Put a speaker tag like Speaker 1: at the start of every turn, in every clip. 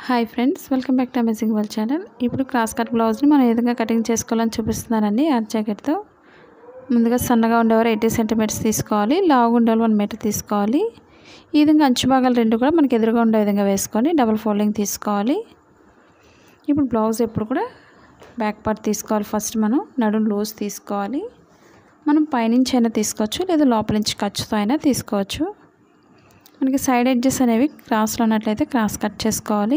Speaker 1: hi friends welcome back to amazing world channel ఇప్పుడు cross cut బ్లౌజ్ని మనం ఏ విధంగా కటింగ్ చేసుకోవాలని చూపిస్తున్నానండి ఆ జాకెట్తో ముందుగా సన్నగా ఉండేవారు ఎయిటీ సెంటీమీటర్స్ తీసుకోవాలి లావుగా ఉండేవాళ్ళు వన్ మీటర్ తీసుకోవాలి ఈ విధంగా అంచు భాగాలు రెండు కూడా మనకి ఎదురుగా ఉండే విధంగా వేసుకొని డబుల్ ఫోల్డింగ్ తీసుకోవాలి ఇప్పుడు బ్లౌజ్ ఎప్పుడు కూడా బ్యాక్ పార్ట్ తీసుకోవాలి ఫస్ట్ మనం నడుం లూజ్ తీసుకోవాలి మనం పైనుంచి అయినా తీసుకోవచ్చు లేదా లోపల నుంచి ఖర్చుతో అయినా తీసుకోవచ్చు మనకి సైడ్ ఎడ్జెస్ అనేవి క్రాస్లో ఉన్నట్లయితే క్రాస్ కట్ చేసుకోవాలి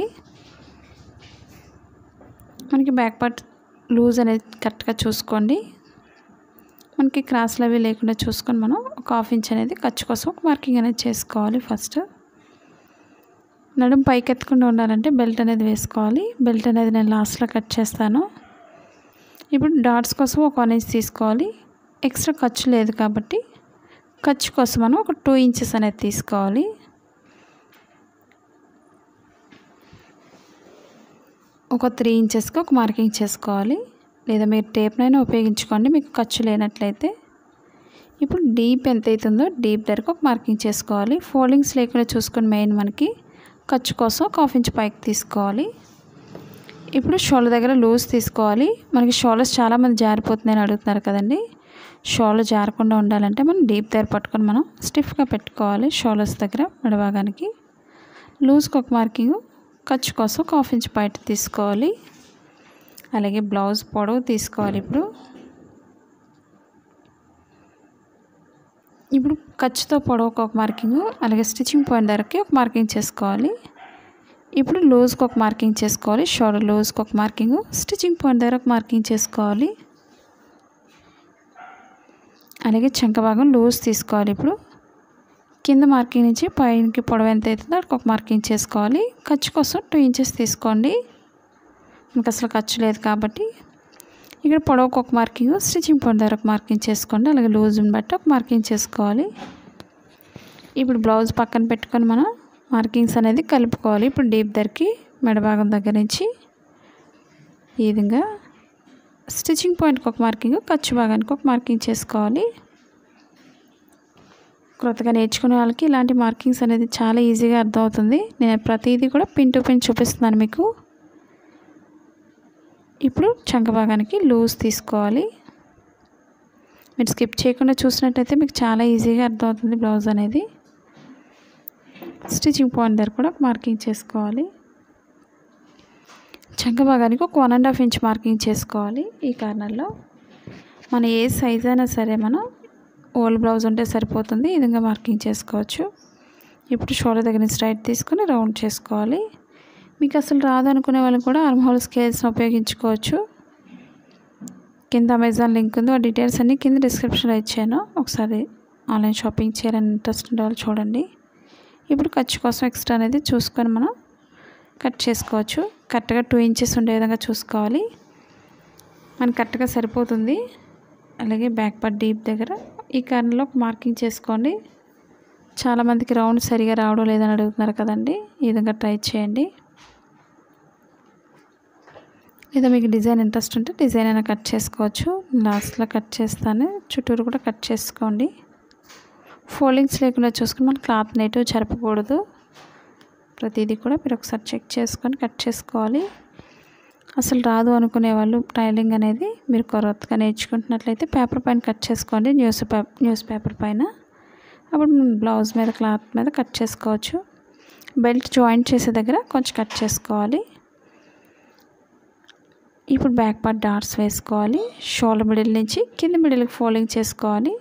Speaker 1: మనకి బ్యాక్ పార్ట్ లూజ్ అనేది కరెక్ట్గా చూసుకోండి మనకి క్రాస్లు అవి లేకుండా చూసుకొని మనం ఒక హాఫ్ ఇంచ్ అనేది ఖర్చు కోసం ఒక మార్కింగ్ అనేది చేసుకోవాలి ఫస్ట్ నడుం పైకి ఎత్తకుండా ఉండాలంటే బెల్ట్ అనేది వేసుకోవాలి బెల్ట్ అనేది నేను లాస్ట్లో కట్ చేస్తాను ఇప్పుడు డాట్స్ కోసం ఒక వన్ ఇంచ్ తీసుకోవాలి ఎక్స్ట్రా ఖర్చు లేదు కాబట్టి ఖర్చు కోసం మనం ఒక టూ ఇంచెస్ అనేది తీసుకోవాలి ఒక త్రీ ఇంచెస్కి ఒక మార్కింగ్ చేసుకోవాలి లేదా మీరు టేప్నైనా ఉపయోగించుకోండి మీకు ఖర్చు లేనట్లయితే ఇప్పుడు డీప్ ఎంత అవుతుందో డీప్ దగ్గరకు ఒక మార్కింగ్ చేసుకోవాలి ఫోల్డింగ్స్ లేకుండా చూసుకొని మెయిన్ మనకి ఖర్చు కోసం ఒక హాఫ్ ఇంచ్ పైకి తీసుకోవాలి ఇప్పుడు షోల్డర్ దగ్గర లూజ్ తీసుకోవాలి మనకి షోల్డర్స్ చాలామంది జారిపోతున్నాయని అడుగుతున్నారు కదండి షోల్డర్ జారకుండా ఉండాలంటే మనం డీప్ దగ్గర పట్టుకొని మనం స్టిఫ్గా పెట్టుకోవాలి షోల్డర్స్ దగ్గర మెడభాగానికి లూజ్కి ఒక మార్కింగ్ ఖర్చు కోసం ఒక హాఫ్ ఇంచ్ బయట తీసుకోవాలి అలాగే బ్లౌజ్ పొడవు తీసుకోవాలి ఇప్పుడు ఇప్పుడు ఖర్చుతో పొడవుకు ఒక మార్కింగ్ అలాగే స్టిచ్చింగ్ పాయింట్ దగ్గరకి ఒక మార్కింగ్ చేసుకోవాలి ఇప్పుడు లూజ్కి ఒక మార్కింగ్ చేసుకోవాలి షోల్డర్ లూజ్కి ఒక మార్కింగ్ స్టిచ్చింగ్ పాయింట్ దగ్గర ఒక మార్కింగ్ చేసుకోవాలి అలాగే చంక భాగం లూజ్ తీసుకోవాలి ఇప్పుడు కింద మార్కింగ్ నుంచి పైనకి పొడవు ఎంత అవుతుందో అక్కడికి ఒక మార్కింగ్ చేసుకోవాలి ఖర్చు కోసం టూ ఇంచెస్ తీసుకోండి మనకు అసలు ఖర్చు లేదు కాబట్టి ఇక్కడ పొడవుకు ఒక మార్కింగ్ స్టిచ్చింగ్ పాయింట్ దగ్గర ఒక మార్కింగ్ చేసుకోండి అలాగే లూజ్ని బట్టి ఒక మార్కింగ్ చేసుకోవాలి ఇప్పుడు బ్లౌజ్ పక్కన పెట్టుకొని మనం మార్కింగ్స్ అనేది కలుపుకోవాలి ఇప్పుడు డీప్ దగ్గరికి మెడభాగం దగ్గర నుంచి ఈ విధంగా స్టిచ్చింగ్ పాయింట్కి ఒక మార్కింగ్ ఖర్చు భాగానికి ఒక మార్కింగ్ చేసుకోవాలి కొత్తగా నేర్చుకునే వాళ్ళకి ఇలాంటి మార్కింగ్స్ అనేది చాలా ఈజీగా అర్థమవుతుంది నేను ప్రతిదీ కూడా పిన్ టు పిన్ చూపిస్తున్నాను మీకు ఇప్పుడు చంక భాగానికి లూజ్ తీసుకోవాలి మీరు స్కిప్ చేయకుండా చూసినట్టయితే మీకు చాలా ఈజీగా అర్థమవుతుంది బ్లౌజ్ అనేది స్టిచ్చింగ్ పాయింట్ దగ్గర కూడా మార్కింగ్ చేసుకోవాలి చంక భాగానికి ఒక one and half inch marking చేసుకోవాలి ఈ కార్నర్లో మన ఏ సైజ్ అయినా సరే మనం ఓల్డ్ బ్లౌజ్ ఉంటే సరిపోతుంది ఈ విధంగా మార్కింగ్ చేసుకోవచ్చు ఇప్పుడు షోల్డర్ దగ్గర నుంచి స్ట్రైట్ తీసుకొని రౌండ్ చేసుకోవాలి మీకు అసలు రాదు అనుకునే వాళ్ళు కూడా ఆర్మ్హోల్ స్కేల్స్ని ఉపయోగించుకోవచ్చు కింద అమెజాన్ లింక్ ఉంది ఆ డీటెయిల్స్ అన్నీ కింద డిస్క్రిప్షన్లో ఇచ్చాను ఒకసారి ఆన్లైన్ షాపింగ్ చేయాలని ఇంట్రెస్ట్ ఉండే వాళ్ళు చూడండి ఇప్పుడు ఖర్చు కోసం ఎక్స్ట్రా అనేది చూసుకొని మనం కట్ చేసుకోవచ్చు కరెక్ట్గా టూ ఇంచెస్ ఉండే విధంగా చూసుకోవాలి మనకి కరెక్ట్గా సరిపోతుంది అలాగే బ్యాక్ పార్ట్ డీప్ దగ్గర ఈ కార్నర్లో మార్కింగ్ చేసుకోండి చాలామందికి రౌండ్ సరిగా రావడం లేదని అడుగుతున్నారు కదండి ఈ విధంగా ట్రై చేయండి లేదా మీకు డిజైన్ ఇంట్రెస్ట్ ఉంటే డిజైన్ అయినా కట్ చేసుకోవచ్చు లాస్ట్లో కట్ చేస్తాను చుట్టూరు కూడా కట్ చేసుకోండి ఫోల్డింగ్స్ లేకుండా చూసుకుని మనం క్లాత్ నెటివ్ జరపకూడదు ప్రతిదీ కూడా మీరు ఒకసారి చెక్ చేసుకొని కట్ చేసుకోవాలి అసలు రాదు అనుకునే వాళ్ళు టైలింగ్ అనేది మీరు కొరతగా నేర్చుకుంటున్నట్లయితే పేపర్ పైన కట్ చేసుకోండి న్యూస్ పేపర్ న్యూస్ పేపర్ పైన అప్పుడు బ్లౌజ్ మీద క్లాత్ మీద కట్ చేసుకోవచ్చు బెల్ట్ జాయింట్ చేసే దగ్గర కొంచెం కట్ చేసుకోవాలి ఇప్పుడు బ్యాక్ పార్ట్ డాట్స్ వేసుకోవాలి షోల్డర్ మిడిల్ నుంచి కింద మిడిల్కి ఫోల్డింగ్ చేసుకోవాలి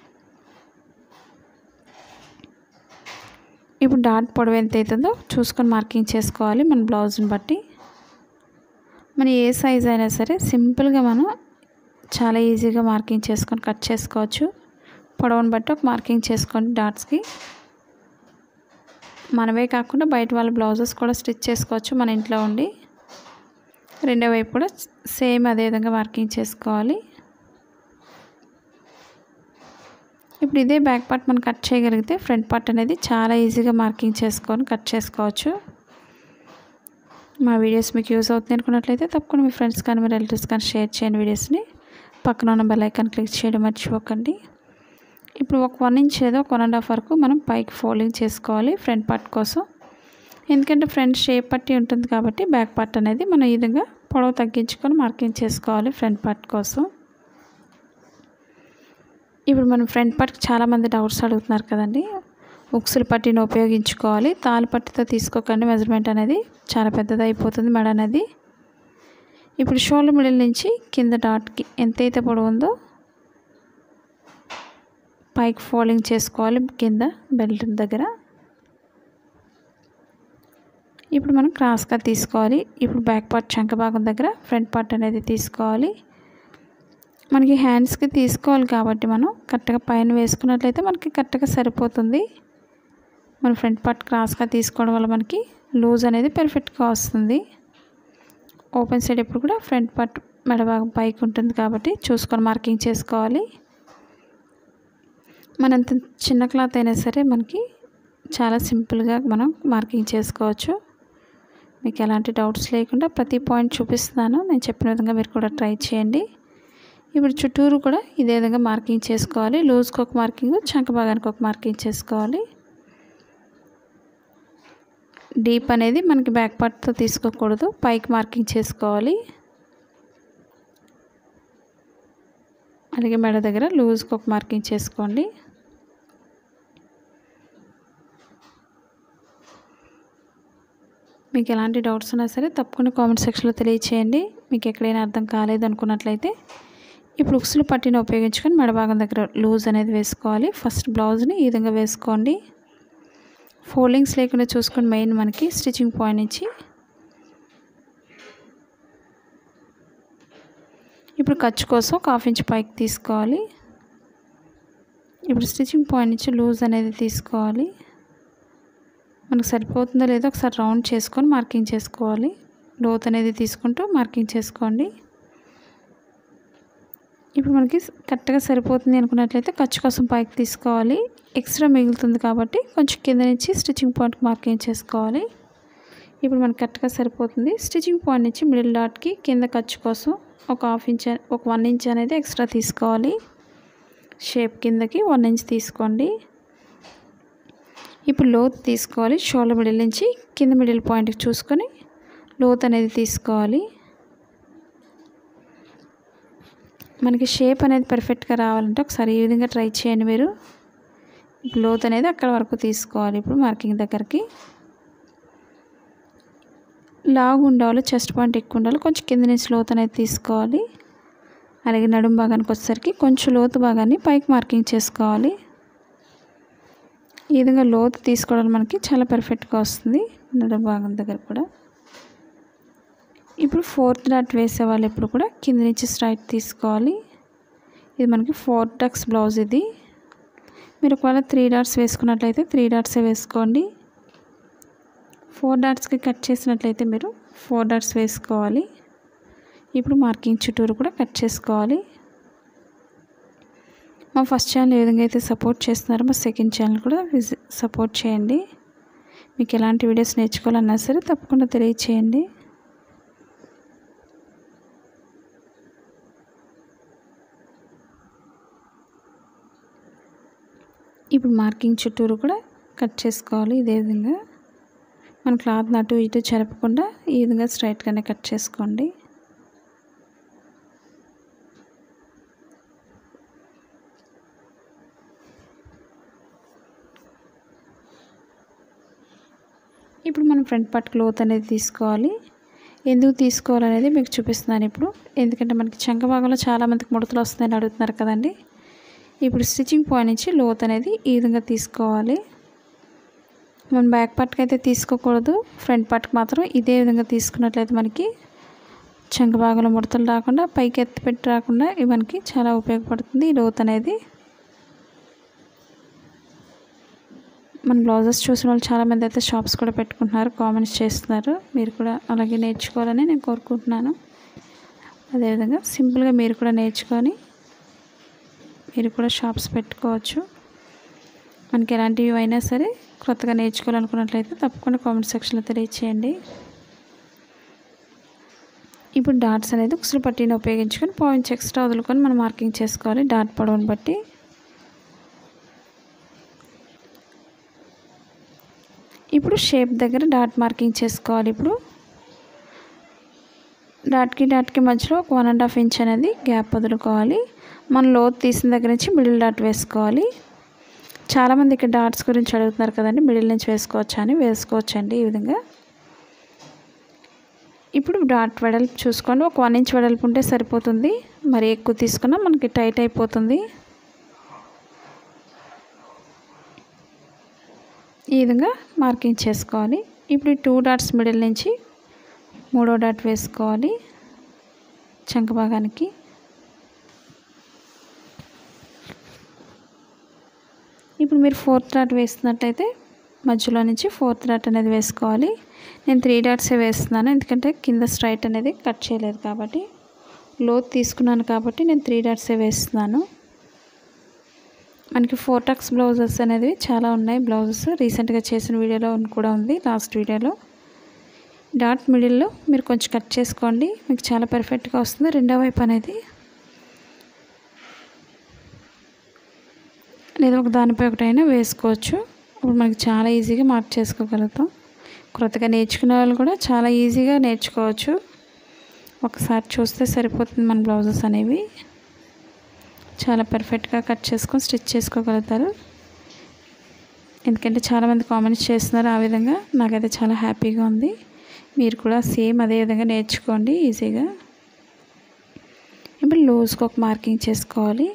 Speaker 1: ఇప్పుడు డాట్ పొడవు ఎంత అవుతుందో చూసుకొని మార్కింగ్ చేసుకోవాలి మన బ్లౌజ్ని బట్టి మన ఏ సైజ్ అయినా సరే సింపుల్గా మనం చాలా ఈజీగా మార్కింగ్ చేసుకొని కట్ చేసుకోవచ్చు పొడవును బట్టి ఒక మార్కింగ్ చేసుకోండి డాట్స్కి మనవే కాకుండా బయట వాళ్ళ బ్లౌజెస్ కూడా స్టిచ్ చేసుకోవచ్చు మన ఇంట్లో ఉండి రెండో వైపు కూడా సేమ్ అదే విధంగా మార్కింగ్ చేసుకోవాలి ఇప్పుడు ఇదే బ్యాక్ పార్ట్ మనం కట్ చేయగలిగితే ఫ్రంట్ పార్ట్ అనేది చాలా ఈజీగా మార్కింగ్ చేసుకొని కట్ చేసుకోవచ్చు మా వీడియోస్ మీకు యూజ్ అవుతుంది అనుకున్నట్లయితే తప్పకుండా మీ ఫ్రెండ్స్ కానీ మీ రిలేటివ్స్ కానీ షేర్ చేయండి వీడియోస్ని పక్కన ఉన్న బెల్ ఐకాన్ క్లిక్ చేయడం మర్చిపోకండి ఇప్పుడు ఒక వన్ ఇంచ్ ఏదో ఒక వన్ అండ్ హాఫ్ వరకు మనం పైకి ఫోల్డింగ్ చేసుకోవాలి ఫ్రంట్ పార్ట్ కోసం ఎందుకంటే ఫ్రంట్ షేప్ పట్టి ఉంటుంది కాబట్టి బ్యాక్ పార్ట్ అనేది మనం ఈ విధంగా పొడవు తగ్గించుకొని మార్కింగ్ చేసుకోవాలి ఫ్రంట్ పార్ట్ కోసం ఇప్పుడు మనం ఫ్రంట్ పార్ట్కి చాలామంది డౌట్స్ అడుగుతున్నారు కదండి ఉక్సుల పట్టీని ఉపయోగించుకోవాలి తాలు పట్టితో తీసుకోకండి మెజర్మెంట్ అనేది చాలా పెద్దది అయిపోతుంది మెడ అనేది ఇప్పుడు షోల్డర్ మిడిల్ నుంచి కింద డాట్కి ఎంతైతే పొడవు ఉందో పైకి ఫోల్డింగ్ చేసుకోవాలి కింద బెల్ట్ దగ్గర ఇప్పుడు మనం క్రాస్గా తీసుకోవాలి ఇప్పుడు బ్యాక్ పార్ట్ చంక భాగం దగ్గర ఫ్రంట్ పార్ట్ అనేది తీసుకోవాలి మనకి హ్యాండ్స్కి తీసుకోవాలి కాబట్టి మనం కరెక్ట్గా పైన వేసుకున్నట్లయితే మనకి కరెక్ట్గా సరిపోతుంది మన ఫ్రంట్ పార్ట్ క్రాస్గా తీసుకోవడం వల్ల మనకి లూజ్ అనేది పర్ఫెక్ట్గా వస్తుంది ఓపెన్ సైడ్ ఎప్పుడు కూడా ఫ్రంట్ పార్ట్ మెడ భాగం పైకి ఉంటుంది కాబట్టి చూసుకొని మార్కింగ్ చేసుకోవాలి మనంత చిన్న క్లాత్ అయినా సరే మనకి చాలా సింపుల్గా మనం మార్కింగ్ చేసుకోవచ్చు మీకు ఎలాంటి డౌట్స్ లేకుండా ప్రతి పాయింట్ చూపిస్తున్నాను నేను చెప్పిన విధంగా మీరు కూడా ట్రై చేయండి ఇప్పుడు చుట్టూరు కూడా ఇదే విధంగా మార్కింగ్ చేసుకోవాలి లూజ్కి ఒక మార్కింగ్ చంక భాగానికి ఒక మార్కింగ్ చేసుకోవాలి డీప్ అనేది మనకి బ్యాక్ పార్ట్తో తీసుకోకూడదు పైకి మార్కింగ్ చేసుకోవాలి అలాగే మెడ దగ్గర లూజ్కి ఒక మార్కింగ్ చేసుకోండి మీకు ఎలాంటి డౌట్స్ ఉన్నా సరే తప్పకుండా కామెంట్ సెక్షన్లో తెలియచేయండి మీకు ఎక్కడైనా అర్థం కాలేదు అనుకున్నట్లయితే ఇప్పుడు ఉక్సులు పట్టిని ఉపయోగించుకొని మెడ భాగం దగ్గర లూజ్ అనేది వేసుకోవాలి ఫస్ట్ బ్లౌజ్ని ఈ విధంగా వేసుకోండి ఫోల్డింగ్స్ లేకుండా చూసుకొని మెయిన్ మనకి స్టిచ్చింగ్ పాయింట్ నుంచి ఇప్పుడు ఖర్చు కోసం ఒక హాఫ్ ఇంచ్ పైకి తీసుకోవాలి ఇప్పుడు స్టిచ్చింగ్ పాయింట్ నుంచి లూజ్ అనేది తీసుకోవాలి మనకు సరిపోతుందో లేదో ఒకసారి రౌండ్ చేసుకొని మార్కింగ్ చేసుకోవాలి లోత్ అనేది తీసుకుంటూ మార్కింగ్ చేసుకోండి ఇప్పుడు మనకి కరెక్ట్గా సరిపోతుంది అనుకున్నట్లయితే ఖర్చు కోసం పైకి తీసుకోవాలి ఎక్స్ట్రా మిగులుతుంది కాబట్టి కొంచెం కింద నుంచి స్టిచ్చింగ్ పాయింట్కి మార్కింగ్ చేసుకోవాలి ఇప్పుడు మనకి కరెక్ట్గా సరిపోతుంది స్టిచ్చింగ్ పాయింట్ నుంచి మిడిల్ డాట్కి కింద ఖర్చు కోసం ఒక హాఫ్ ఇంచ్ ఒక వన్ ఇంచ్ అనేది ఎక్స్ట్రా తీసుకోవాలి షేప్ కిందకి వన్ ఇంచ్ తీసుకోండి ఇప్పుడు లోత్ తీసుకోవాలి షోల్డర్ మిడిల్ నుంచి కింద మిడిల్ పాయింట్కి చూసుకొని లోత్ అనేది తీసుకోవాలి మనకి షేప్ అనేది పర్ఫెక్ట్గా రావాలంటే ఒకసారి ఈ విధంగా ట్రై చేయండి మీరు లోత్ అనేది అక్కడ వరకు తీసుకోవాలి ఇప్పుడు మార్కింగ్ దగ్గరికి లాగు ఉండాలి చెస్ట్ పాయింట్ ఎక్కువ ఉండాలి కొంచెం కింద నుంచి లోతు అనేది తీసుకోవాలి అలాగే నడుం భాగానికి వచ్చేసరికి కొంచెం లోతు భాగాన్ని పైకి మార్కింగ్ చేసుకోవాలి ఈ విధంగా లోతు తీసుకోవడం మనకి చాలా పర్ఫెక్ట్గా వస్తుంది నడుం భాగం దగ్గర కూడా ఇప్పుడు ఫోర్త్ డాట్ వేసే వాళ్ళు ఎప్పుడు కూడా కింద నుంచి స్ట్రైట్ తీసుకోవాలి ఇది మనకి ఫోర్ టక్స్ బ్లౌజ్ ఇది మీరు ఒకవేళ త్రీ డాట్స్ వేసుకున్నట్లయితే త్రీ డాట్సే వేసుకోండి ఫోర్ డాట్స్కి కట్ చేసినట్లయితే మీరు ఫోర్ డాట్స్ వేసుకోవాలి ఇప్పుడు మార్కింగ్ చుట్టూరు కూడా కట్ చేసుకోవాలి మా ఫస్ట్ ఛానల్ ఏ విధంగా అయితే సపోర్ట్ చేస్తున్నారో మా సెకండ్ ఛానల్ కూడా విజి సపోర్ట్ చేయండి మీకు ఎలాంటి వీడియోస్ నేర్చుకోవాలన్నా సరే తప్పకుండా తెలియచేయండి ఇప్పుడు మార్కింగ్ చుట్టూరు కూడా కట్ చేసుకోవాలి ఇదే విధంగా మన క్లాత్ అటు ఇటు చెరపకుండా ఈ విధంగా స్ట్రైట్గానే కట్ చేసుకోండి ఇప్పుడు మనం ఫ్రంట్ పార్ట్ క్లోత్ అనేది తీసుకోవాలి ఎందుకు తీసుకోవాలనేది మీకు చూపిస్తున్నాను ఇప్పుడు ఎందుకంటే మనకి చంక భాగంలో చాలామందికి ముడతలు వస్తున్నాయని అడుగుతున్నారు కదండి ఇప్పుడు స్టిచ్చింగ్ పాయింట్ నుంచి లోత్ అనేది ఈ విధంగా తీసుకోవాలి మనం బ్యాక్ పార్ట్కి అయితే తీసుకోకూడదు ఫ్రంట్ పార్ట్కి మాత్రం ఇదే విధంగా తీసుకున్నట్లయితే మనకి చంక భాగంలో ముడతలు రాకుండా పైకి ఎత్తి పెట్టి రాకుండా ఇవి మనకి చాలా ఉపయోగపడుతుంది ఈ లోత్ అనేది మన బ్లౌజెస్ చూసిన వాళ్ళు చాలామంది అయితే షాప్స్ కూడా పెట్టుకుంటున్నారు కామెంట్స్ చేస్తున్నారు మీరు కూడా అలాగే నేర్చుకోవాలని నేను కోరుకుంటున్నాను అదేవిధంగా సింపుల్గా మీరు కూడా నేర్చుకొని మీరు కూడా షాప్స్ పెట్టుకోవచ్చు మనకి ఎలాంటివి అయినా సరే కొత్తగా నేర్చుకోవాలనుకున్నట్లయితే తప్పకుండా కామెంట్ సెక్షన్లో తెలియచేయండి ఇప్పుడు డాట్స్ అనేది ఉక్సులు పట్టీని ఉపయోగించుకొని పాయింట్స్ ఎక్స్ట్రా వదులుకొని మనం మార్కింగ్ చేసుకోవాలి డాట్ పొడవుని బట్టి ఇప్పుడు షేప్ దగ్గర డాట్ మార్కింగ్ చేసుకోవాలి ఇప్పుడు డాట్కి డాట్కి మధ్యలో ఒక వన్ అండ్ హాఫ్ ఇంచ్ అనేది గ్యాప్ వదులుకోవాలి మనం లోతు తీసిన దగ్గర నుంచి మిడిల్ డాట్ వేసుకోవాలి చాలామంది ఇక్కడ డాట్స్ గురించి అడుగుతున్నారు కదండి మిడిల్ నుంచి వేసుకోవచ్చా అని వేసుకోవచ్చండి ఈ విధంగా ఇప్పుడు డాట్ వెడల్పు చూసుకోండి ఒక వన్ ఇంచ్ వెడల్పు ఉంటే సరిపోతుంది మరి ఎక్కువ తీసుకున్నా మనకి టైట్ అయిపోతుంది ఈ విధంగా మార్కింగ్ చేసుకోవాలి ఇప్పుడు ఈ టూ డాట్స్ మిడిల్ నుంచి మూడో డాట్ వేసుకోవాలి చంక భాగానికి ఇప్పుడు మీరు ఫోర్త్ డాట్ వేస్తున్నట్లయితే మధ్యలో నుంచి ఫోర్త్ డాట్ అనేది వేసుకోవాలి నేను త్రీ డాట్సే వేస్తున్నాను ఎందుకంటే కింద స్ట్రైట్ అనేది కట్ చేయలేదు కాబట్టి లోత్ తీసుకున్నాను కాబట్టి నేను త్రీ డాట్సే వేస్తున్నాను మనకి ఫోర్ టక్స్ బ్లౌజెస్ అనేది చాలా ఉన్నాయి బ్లౌజెస్ రీసెంట్గా చేసిన వీడియోలో కూడా ఉంది లాస్ట్ వీడియోలో డాట్ మిడిల్లో మీరు కొంచెం కట్ చేసుకోండి మీకు చాలా పర్ఫెక్ట్గా వస్తుంది రెండో వైపు అనేది లేదా ఒక దానిపై ఒకటైనా వేసుకోవచ్చు ఇప్పుడు మనకి చాలా ఈజీగా మార్క్ చేసుకోగలుగుతాం క్రొత్తగా నేర్చుకునే వాళ్ళు కూడా చాలా ఈజీగా నేర్చుకోవచ్చు ఒకసారి చూస్తే సరిపోతుంది మన బ్లౌజెస్ అనేవి చాలా పర్ఫెక్ట్గా కట్ చేసుకొని స్టిచ్ చేసుకోగలుగుతారు ఎందుకంటే చాలామంది కామెంట్స్ చేస్తున్నారు ఆ విధంగా నాకైతే చాలా హ్యాపీగా ఉంది మీరు కూడా సేమ్ అదే విధంగా నేర్చుకోండి ఈజీగా ఇప్పుడు లూజ్కి ఒక మార్కింగ్ చేసుకోవాలి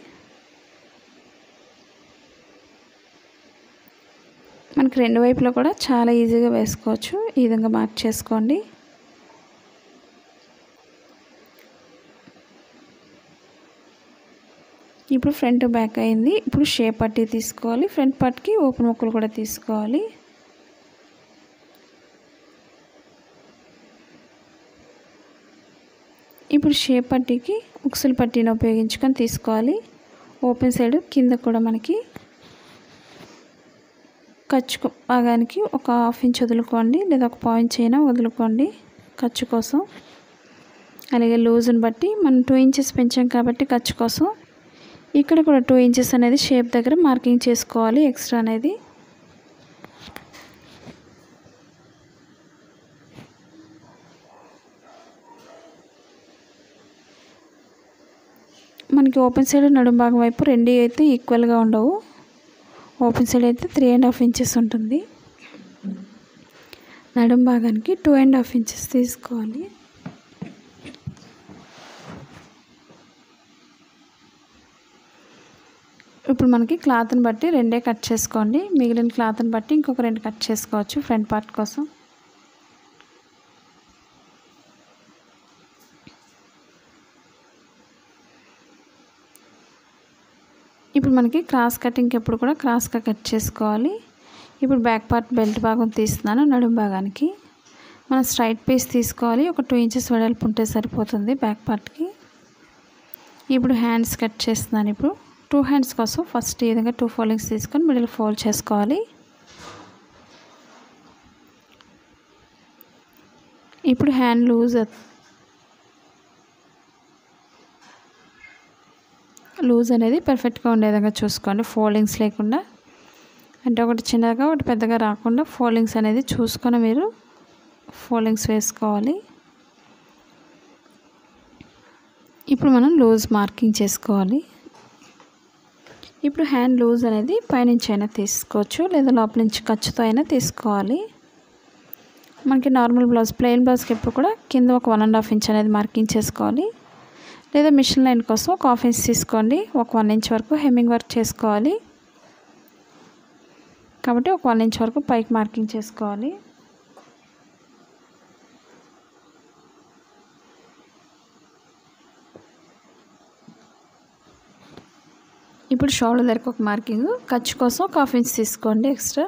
Speaker 1: మనకి రెండు వైపులో కూడా చాలా ఈజీగా వేసుకోవచ్చు ఈ విధంగా మార్క్ చేసుకోండి ఇప్పుడు ఫ్రంట్ బ్యాక్ అయింది ఇప్పుడు షేప్ పట్టి తీసుకోవాలి ఫ్రంట్ పార్ట్కి ఓపెన్ ముక్కలు కూడా తీసుకోవాలి ఇప్పుడు షేప్ పట్టీకి ఉక్సులు పట్టీని ఉపయోగించుకొని తీసుకోవాలి ఓపెన్ సైడ్ కింద కూడా మనకి ఖర్చు భాగానికి ఒక హాఫ్ ఇంచ్ వదులుకోండి లేదా ఒక పాయింట్ అయినా వదులుకోండి ఖర్చు కోసం అలాగే లూజ్ని బట్టి మనం టూ ఇంచెస్ పెంచాం కాబట్టి ఖర్చు కోసం ఇక్కడ కూడా టూ ఇంచెస్ అనేది షేప్ దగ్గర మార్కింగ్ చేసుకోవాలి ఎక్స్ట్రా అనేది మనకి ఓపెన్ సైడ్ నడుం భాగం వైపు రెండు అయితే ఈక్వల్గా ఉండవు ఓపెన్ సైడ్ అయితే త్రీ అండ్ హాఫ్ ఇంచెస్ ఉంటుంది నడుం భాగానికి టూ అండ్ హాఫ్ ఇంచెస్ తీసుకోవాలి ఇప్పుడు మనకి క్లాత్ని బట్టి రెండే కట్ చేసుకోండి మిగిలిన క్లాత్ని బట్టి ఇంకొక రెండు కట్ చేసుకోవచ్చు ఫ్రంట్ పార్ట్ కోసం ఇప్పుడు మనకి క్రాస్ కటింగ్కి ఎప్పుడు కూడా క్రాస్గా కట్ చేసుకోవాలి ఇప్పుడు బ్యాక్ పార్ట్ బెల్ట్ భాగం తీస్తున్నాను నడుం భాగానికి మనం స్ట్రైట్ పీస్ తీసుకోవాలి ఒక టూ ఇంచెస్ వెడల్పు ఉంటే సరిపోతుంది బ్యాక్ పార్ట్కి ఇప్పుడు హ్యాండ్స్ కట్ చేస్తున్నాను ఇప్పుడు టూ హ్యాండ్స్ కోసం ఫస్ట్ ఈ విధంగా టూ ఫోల్డింగ్స్ తీసుకొని మిడిల్ ఫోల్డ్ చేసుకోవాలి ఇప్పుడు హ్యాండ్ లూజ్ లూజ్ అనేది పర్ఫెక్ట్గా ఉండే విధంగా చూసుకోండి ఫోల్డింగ్స్ లేకుండా అంటే ఒకటి చిన్నగా ఒకటి పెద్దగా రాకుండా ఫోల్డింగ్స్ అనేది చూసుకొని మీరు ఫోల్డింగ్స్ వేసుకోవాలి ఇప్పుడు మనం లూజ్ మార్కింగ్ చేసుకోవాలి ఇప్పుడు హ్యాండ్ లూజ్ అనేది పైనుంచి అయినా తీసుకోవచ్చు లేదా లోపల నుంచి ఖర్చుతో అయినా తీసుకోవాలి మనకి నార్మల్ బ్లౌజ్ ప్లెయిన్ బ్లౌజ్కి ఎప్పుడు కూడా కింద ఒక వన్ అండ్ హాఫ్ ఇంచ్ అనేది మార్కింగ్ చేసుకోవాలి లేదా మిషన్ లైన్ కోసం ఒక హాఫ్ ఇంచ్ తీసుకోండి ఒక వన్ ఇంచ్ వరకు హెమ్మింగ్ వర్క్ చేసుకోవాలి కాబట్టి ఒక వన్ ఇంచ్ వరకు పైకి మార్కింగ్ చేసుకోవాలి ఇప్పుడు షోల్డర్ దగ్గరకు ఒక మార్కింగ్ ఖర్చు కోసం ఒక హాఫ్ ఇంచ్ తీసుకోండి ఎక్స్ట్రా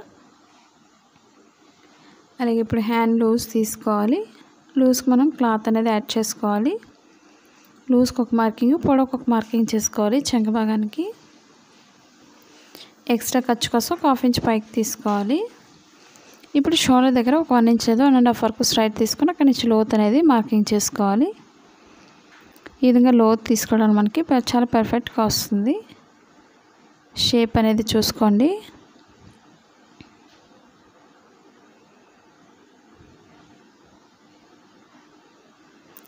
Speaker 1: అలాగే ఇప్పుడు హ్యాండ్ లూజ్ తీసుకోవాలి లూజ్కి మనం క్లాత్ అనేది యాడ్ చేసుకోవాలి లూజ్కి ఒక మార్కింగ్ పొడవుకు ఒక మార్కింగ్ చేసుకోవాలి చెంగ భాగానికి ఎక్స్ట్రా ఖర్చు కోసం ఒక హాఫ్ ఇంచ్ పైకి తీసుకోవాలి ఇప్పుడు షోల్డర్ దగ్గర ఒక వన్ ఇంచ్ లేదా వన్ అండ్ హాఫ్ వరకు స్ట్రైట్ తీసుకొని అక్కడి నుంచి లోత్ అనేది మార్కింగ్ చేసుకోవాలి ఈ విధంగా లోత్ తీసుకోవడం మనకి చాలా పర్ఫెక్ట్గా వస్తుంది షేప్ అనేది చూసుకోండి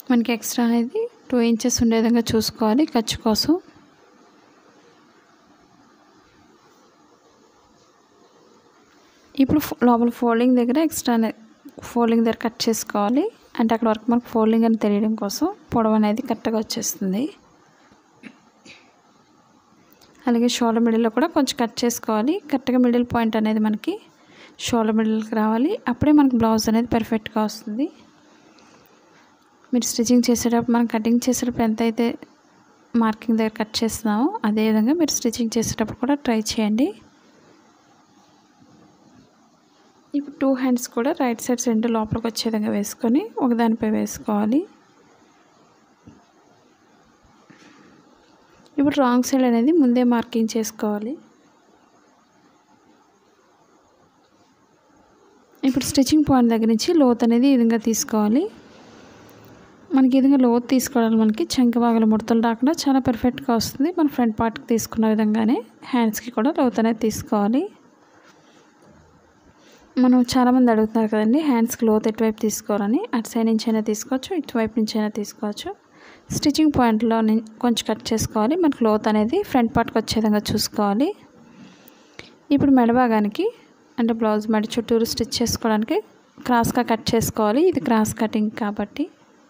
Speaker 1: మనకి ఎక్స్ట్రా అనేది టూ ఇంచెస్ ఉండే విధంగా చూసుకోవాలి ఖర్చు కోసం ఇప్పుడు ఫో- లోపల ఫోల్డింగ్ దగ్గర ఎక్స్ట్రా ఫోల్డింగ్ దగ్గర కట్ చేసుకోవాలి అంటే అక్కడ వరకు మనకు ఫోల్డింగ్ అని తెలియడం కోసం పొడవు అనేది కరెక్ట్గా వచ్చేస్తుంది అలాగే షోల్డర్ మిడిల్లో కూడా కొంచెం కట్ చేసుకోవాలి కరెక్ట్గా మిడిల్ పాయింట్ అనేది మనకి షోల్డర్ మిడిల్కి రావాలి అప్పుడే మనకి బ్లౌజ్ అనేది పర్ఫెక్ట్గా వస్తుంది మీరు స్టిచ్చింగ్ చేసేటప్పుడు మనం కటింగ్ చేసేటప్పుడు ఎంత అయితే మార్కింగ్ దగ్గర కట్ చేస్తున్నామో అదేవిధంగా మీరు స్టిచ్చింగ్ చేసేటప్పుడు కూడా ట్రై చేయండి ఇప్పుడు టూ హ్యాండ్స్ కూడా రైట్ సైడ్స్ రెండు లోపలికి వచ్చే విధంగా వేసుకొని ఒకదానిపై వేసుకోవాలి ఇప్పుడు రాంగ్ సైడ్ అనేది ముందే మార్కింగ్ చేసుకోవాలి ఇప్పుడు స్టిచ్చింగ్ పాయింట్ దగ్గర నుంచి లోత్ అనేది ఈ విధంగా తీసుకోవాలి మనకి ఈ విధంగా లోతు తీసుకోవడం మనకి చంక భాగాల ముడతలు రాకుండా చాలా పర్ఫెక్ట్గా వస్తుంది మన ఫ్రంట్ పార్ట్కి తీసుకున్న విధంగానే హ్యాండ్స్కి కూడా లోతు అనేది తీసుకోవాలి మనం చాలామంది అడుగుతున్నారు కదండి హ్యాండ్స్కి లోతు ఎటువైపు తీసుకోవాలని అటు సైడ్ నుంచి అయినా తీసుకోవచ్చు ఇటువైపు నుంచి అయినా తీసుకోవచ్చు స్టిచ్చింగ్ పాయింట్లో ని- కొంచెం కట్ చేసుకోవాలి మనకు లోత్ అనేది ఫ్రంట్ పార్ట్కి వచ్చే విధంగా చూసుకోవాలి ఇప్పుడు మెడ భాగానికి అంటే బ్లౌజ్ మెడ చుట్టూరు స్టిచ్ చేసుకోవడానికి క్రాస్గా కట్ చేసుకోవాలి ఇది క్రాస్ కటింగ్ కాబట్టి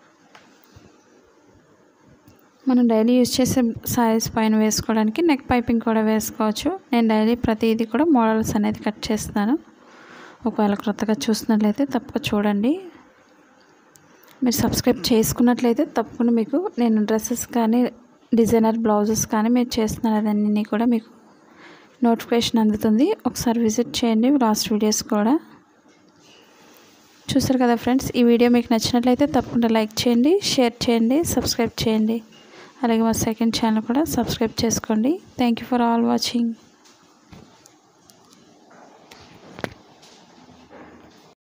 Speaker 1: మనం డైలీ యూజ్ చేసే సారీస్ పైన వేసుకోవడానికి నెక్ పైపింగ్ కూడా వేసుకోవచ్చు నేను డైలీ ప్రతిదీ కూడా మోడల్స్ అనేది కట్ చేస్తాను ఒకవేళ క్రొత్తగా చూసినట్లయితే తప్పక చూడండి మీరు సబ్స్క్రైబ్ చేసుకున్నట్లయితే తప్పకుండా మీకు నేను డ్రెస్సెస్ కానీ డిజైనర్ బ్లౌజెస్ కానీ మీరు చేస్తున్నారు అదన్నీ కూడా మీకు నోటిఫికేషన్ అందుతుంది ఒకసారి విజిట్ చేయండి లాస్ట్ వీడియోస్ కూడా చూసారు కదా ఫ్రెండ్స్ ఈ వీడియో మీకు నచ్చినట్లయితే తప్పకుండా లైక్ చేయండి షేర్ చేయండి సబ్స్క్రైబ్ చేయండి అలాగే మా సెకండ్ ఛానల్ కూడా సబ్స్క్రైబ్ చేసుకోండి thank you for all watching